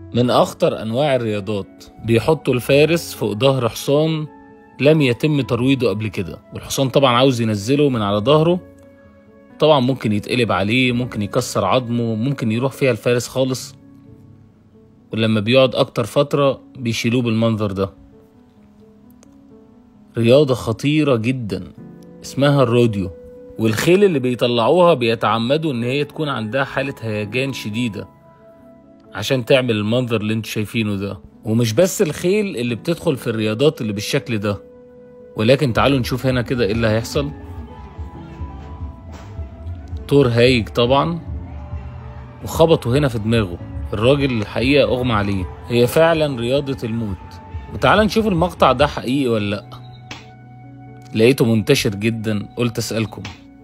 من أخطر أنواع الرياضات بيحطوا الفارس فوق ظهر حصان لم يتم ترويضه قبل كده والحصان طبعا عاوز ينزله من على ظهره طبعا ممكن يتقلب عليه ممكن يكسر عظمه ممكن يروح فيها الفارس خالص ولما بيقعد أكتر فترة بيشيلوه بالمنظر ده رياضة خطيرة جدا اسمها الروديو والخيل اللي بيطلعوها بيتعمدوا ان هي تكون عندها حالة هيجان شديدة عشان تعمل المنظر اللي انتوا شايفينه ده ومش بس الخيل اللي بتدخل في الرياضات اللي بالشكل ده ولكن تعالوا نشوف هنا كده ايه اللي هيحصل طور هايج طبعا وخبطوا هنا في دماغه الراجل الحقيقة أغمى عليه هي فعلا رياضة الموت وتعالى نشوف المقطع ده حقيقي ولا لأ لقيته منتشر جدا قلت أسألكم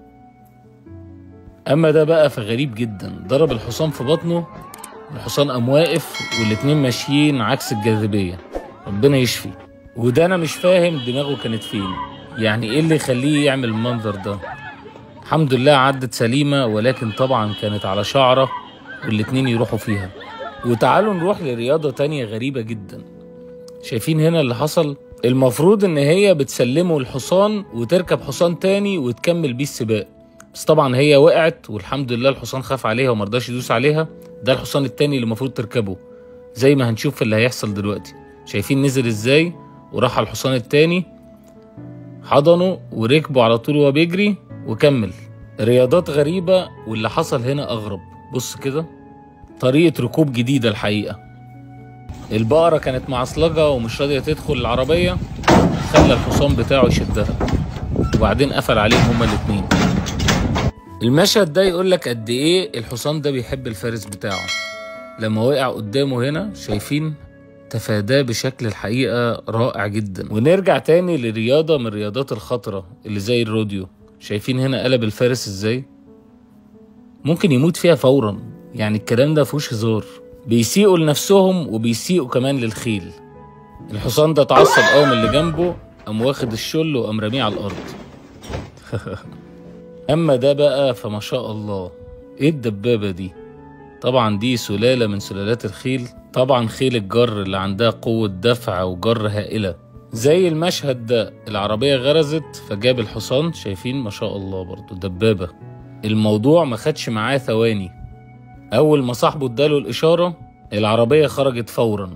أما ده بقى فغريب جدا ضرب الحصان في بطنه الحصان قام واقف والاتنين ماشيين عكس الجاذبية ربنا يشفي وده أنا مش فاهم دماغه كانت فين يعني إيه اللي يخليه يعمل المنظر ده الحمد لله عدت سليمة ولكن طبعا كانت على شعرة والاتنين يروحوا فيها وتعالوا نروح لرياضة تانية غريبة جدا شايفين هنا اللي حصل المفروض ان هي بتسلمه الحصان وتركب حصان تاني وتكمل بيه السباق بس طبعا هي وقعت والحمد لله الحصان خاف عليها ومرضاش يدوس عليها ده الحصان التاني اللي المفروض تركبه زي ما هنشوف اللي هيحصل دلوقتي شايفين نزل ازاي وراح على الحصان التاني حضنه وركبه على طول وهو بيجري وكمل رياضات غريبة واللي حصل هنا أغرب بص كده طريقة ركوب جديدة الحقيقة البقرة كانت معصلجة ومش راضية تدخل العربية خلى الحصان بتاعه يشدها وبعدين قفل عليهم هما الاتنين المشهد ده يقولك قد ايه الحصان ده بيحب الفارس بتاعه لما وقع قدامه هنا شايفين تفاداه بشكل الحقيقة رائع جدا ونرجع تاني لرياضة من الرياضات الخطرة اللي زي الروديو شايفين هنا قلب الفارس ازاي ممكن يموت فيها فورا يعني الكلام ده فيهوش هزار بيسيئوا لنفسهم وبيسيئوا كمان للخيل الحصان ده اتعصب قوي من اللي جنبه قام واخد الشل وقام راميه على الارض اما ده بقى فما شاء الله ايه الدبابه دي طبعا دي سلاله من سلالات الخيل طبعا خيل الجر اللي عندها قوه دفع وجر هائله زي المشهد ده العربيه غرزت فجاب الحصان شايفين ما شاء الله برضو دبابه الموضوع ما خدش معاه ثواني أول ما صاحبه اداله الإشارة العربية خرجت فورا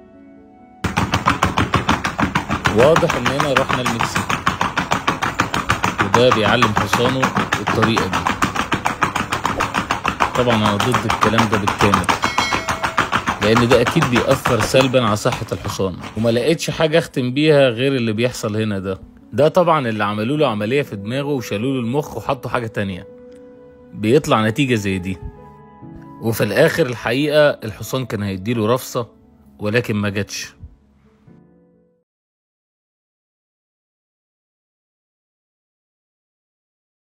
واضح إننا رحنا المكسيك وده بيعلم حصانه الطريقة دي طبعا أنا ضد الكلام ده بالكامل لأن ده أكيد بيأثر سلبا على صحة الحصان وما لقيتش حاجة أختم بيها غير اللي بيحصل هنا ده ده طبعا اللي عملوا له عملية في دماغه وشالوا له المخ وحطوا حاجة تانية بيطلع نتيجة زي دي وفي الآخر الحقيقة الحصان كان هيديله رفصة ولكن ما جاتش